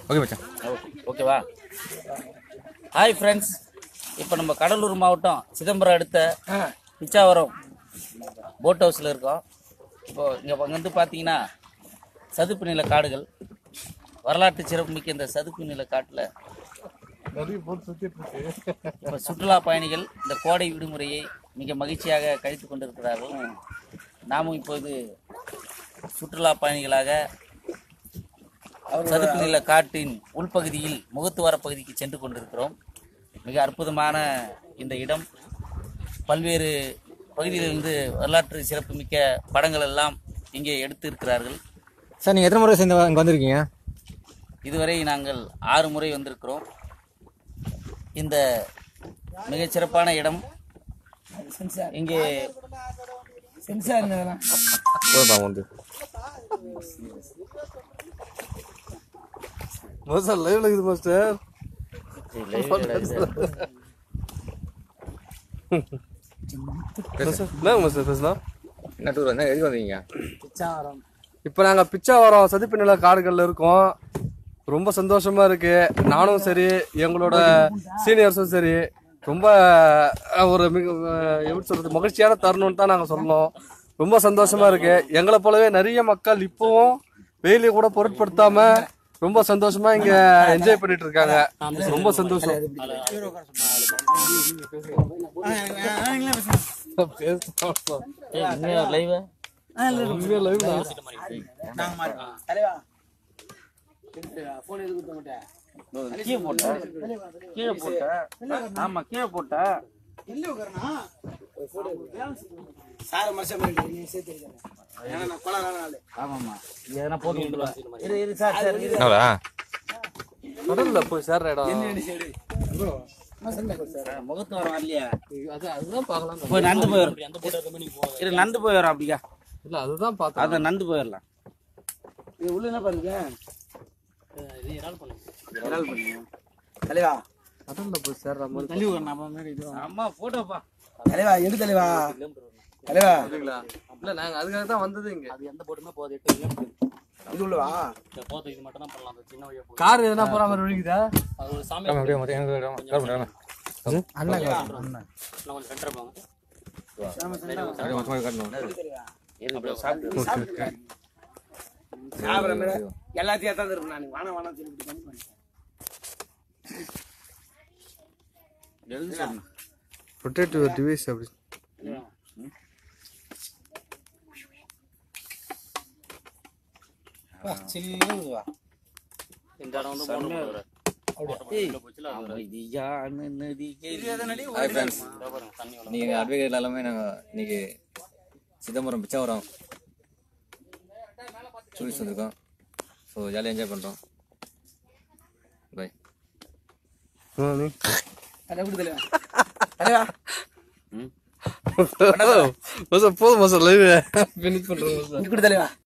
Okay மச்சான் ஓகேவா hi friends இப்போ நம்ம கடலூர் மாவட்டம் சிதம்பரம் அடுத்த பிச்சாவரம் போட் ஹவுஸில் இருக்கோம் இப்போ இங்கே வந்து பார்த்தீங்கன்னா சதுப்பு நில காடுகள் வரலாற்று சிறப்புமிக்க இந்த சதுப்பு நில காட்டில் இப்போ சுற்றுலா பயணிகள் இந்த கோடை விடுமுறையை மிக மகிழ்ச்சியாக கழித்து கொண்டிருக்கிறார்கள் நாமும் இப்போது சுற்றுலா பயணிகளாக சதுப்பு நில காட்டின் உள்பகுதியில் முகத்துவார பகுதிக்கு சென்று கொண்டிருக்கிறோம் மிக அற்புதமான இந்த இடம் பல்வேறு பகுதியிலிருந்து வரலாற்று சிறப்புமிக்க படங்கள் எல்லாம் இங்கே எடுத்து இருக்கிறார்கள் சார் நீங்கள் எத்தனை முறை சேர்ந்து இங்கே வந்திருக்கீங்க இதுவரை நாங்கள் ஆறு முறை வந்திருக்கிறோம் இந்த மிகச் சிறப்பான இடம் இங்கே போதும் வந்து மாஸ்டர் லைவ்ல இருக்குது மாஸ்டர் என்ன மாஸ்டர் பேசலாம் என்ன டூர் வந்தா எதுக்கு வந்தீங்க இப்போ நாங்கள் பிச்சாவரம் சதுப்பு நில காடுகளில் இருக்கோம் ரொம்ப சந்தோஷமா இருக்கு நானும் சரி எங்களோட சீனியர்ஸும் சரி ரொம்ப அஹ், ஒரு மிக அஹ், எப்படி சொல்றது மகிழ்ச்சியான தருணம்னு தான் நாங்கள் சொல்லணும் ரொம்ப சந்தோஷமா இருக்கு எங்களை போலவே நிறைய மக்கள் இப்பவும் வெயிலை கூட பொருட்படுத்தாம ரொம்ப சந்தோஷமா இங்க என்ஜாய் பண்ணிட்டு இருக்காங்க ரொம்ப சந்தோஷம் லைவ் உண்மையா live தான். கீழே போட்ட கீழே போட்ட ஆமா கீழே போட்ட ஆமாமா இது எதனா போட்டு விட்டுருவா. இரு இரு சார் சார் இரு என்னடா கடல்ல போய் சேர்ற இடம் முகத்து வரம் வரலையா அது அதுதான் பார்க்கலாம் போய் நந்து போயிடும் இரு நந்து போயிடும் அப்படியா இல்ல அதுதான் பார்த்தேன் அத நந்து போயிடலாம் இது உள்ள என்ன பாருங்க தலைவா கடல்ல போய் சேர்ற மாதிரி தலைவா அம்மா போட்டோப்பா தலைவா எடு தலைவா தலைவா இல்லைங்களா இல்ல நாங்க அதுக்காக தான் வந்தது இங்க இது உள்ளவா கார் எதனா போற மாதிரி ஒழிக்குதா ஆமா, அப்படியே மொத்தம் எனக்கு இடம். கால் பண்ணு, கால் பண்ணு. அப்படியே மொத்தமா காட்டணும். இரு சாப்பிட்டு சாப்பிட்ற மாதிரி எல்லாத்தையும் தான் இருக்கு நான் வானம் வானம் சொல்லி இப்படி பண்ணி பண்ணி எழுதி சொல்லணும் ரொட்டேட்டிவ் டிவைஸ் அப்படி ஹாய் ஃப்ரெண்ட்ஸ் நீங்கள் அட்வொகேட் எல்லாமே நாங்கள் இன்னைக்கு சிதம்பரம் பிச்சாவரம் டூரிஸ்ட் வந்திருக்கோம் ஸோ ஜாலியாக என்ஜாய் பண்ணுறோம் பை அதை எப்படி தலைவா தலைவா போதும் மாசம் லைவ் ஃபினிஷ் பண்றோம் இது கூட தலைவா